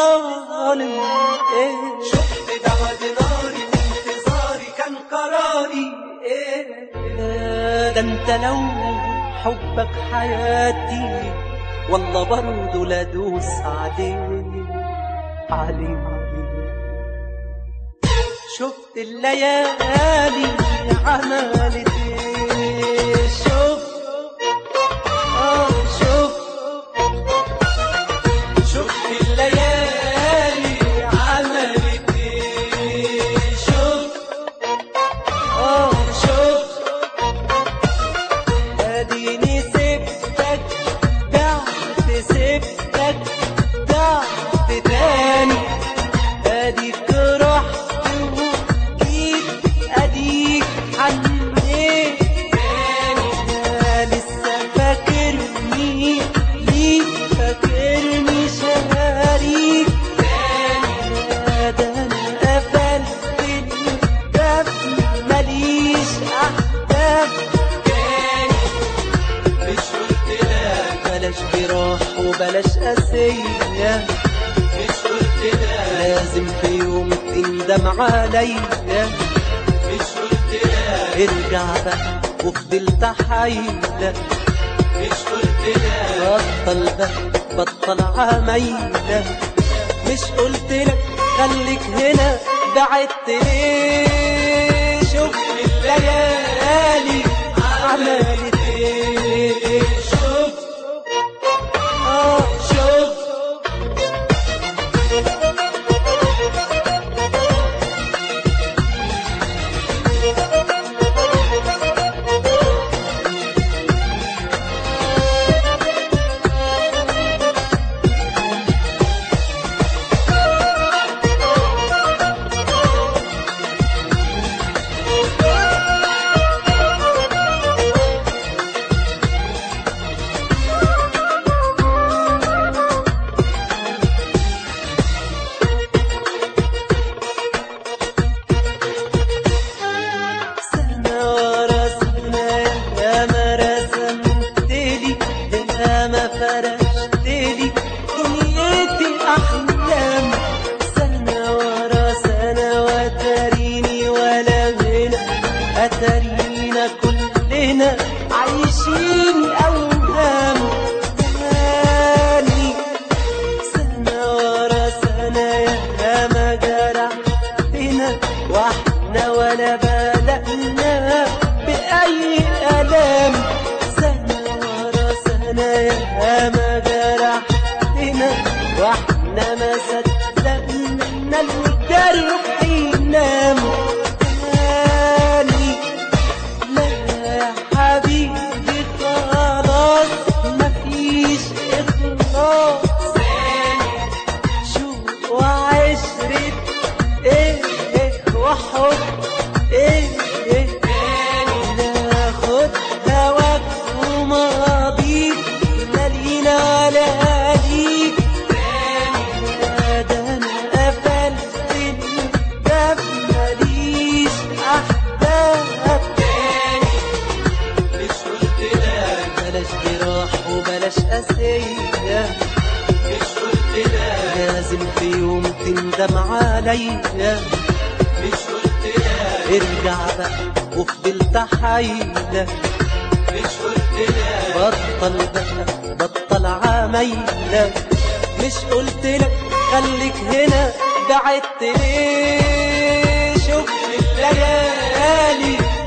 ظالم ايه شفت بعد ناري وانتظاري كان قراري ايه ده انت لو حبك حياتي والله برضه لا دوس عليه عليه شفت الليالي عملت ايه شفت اه شفت شفت الليالي عملت ايه شفت اه شفت اديني سبتك ضعت سبتك ضعت تاني اديك رحت وجيت اديك حنيت تاني لسه فاكرني ليك فاكرني شهريك تاني ده انا قفلت الباب ماليش احباب تاني مش قلت لك بلاش جراح وبلاش قاسية مش قلت لك لازم في يوم تندم عليا مش قلت لك ارجع بقى وفضلت حيلة مش قلت لك بطل بقى بطل عمايلة مش قلت لك خليك هنا بعدت ليه شوف الليالي عملت ايه شوف اه شوف سنة ورا سنة يا ما رسمتلي يا ما فرشتلي دنيتي أحلام سنة ورا سنة وتريني ولا هنا أترينا كلنا عايشين أوهام زماني سنة ورا سنة يا ما جرحتنا واحنا ولا بدأنا بأي ألام سنة ورا سنة يا ما جرحتنا واحنا ما صدقنا الجرح ينام تاني لا يا حبيبي خلاص مفيش إخلاص شو وعشرة ايه ايه وحب ايه ايه ناخد هواك وماضيك لا لينا ولا ليك ده انا قفلت الباب ماليش احباب مش قلت لك بلاش جراح وبلاش قاسية مش قلت لك لازم في يوم تندم عليا مش قلت لك ارجع بقى وفضلت حيلة مش قلت لك بطل بقى بطل عمايلة مش قلت لك خليك هنا بعدت ليه شوف الليالي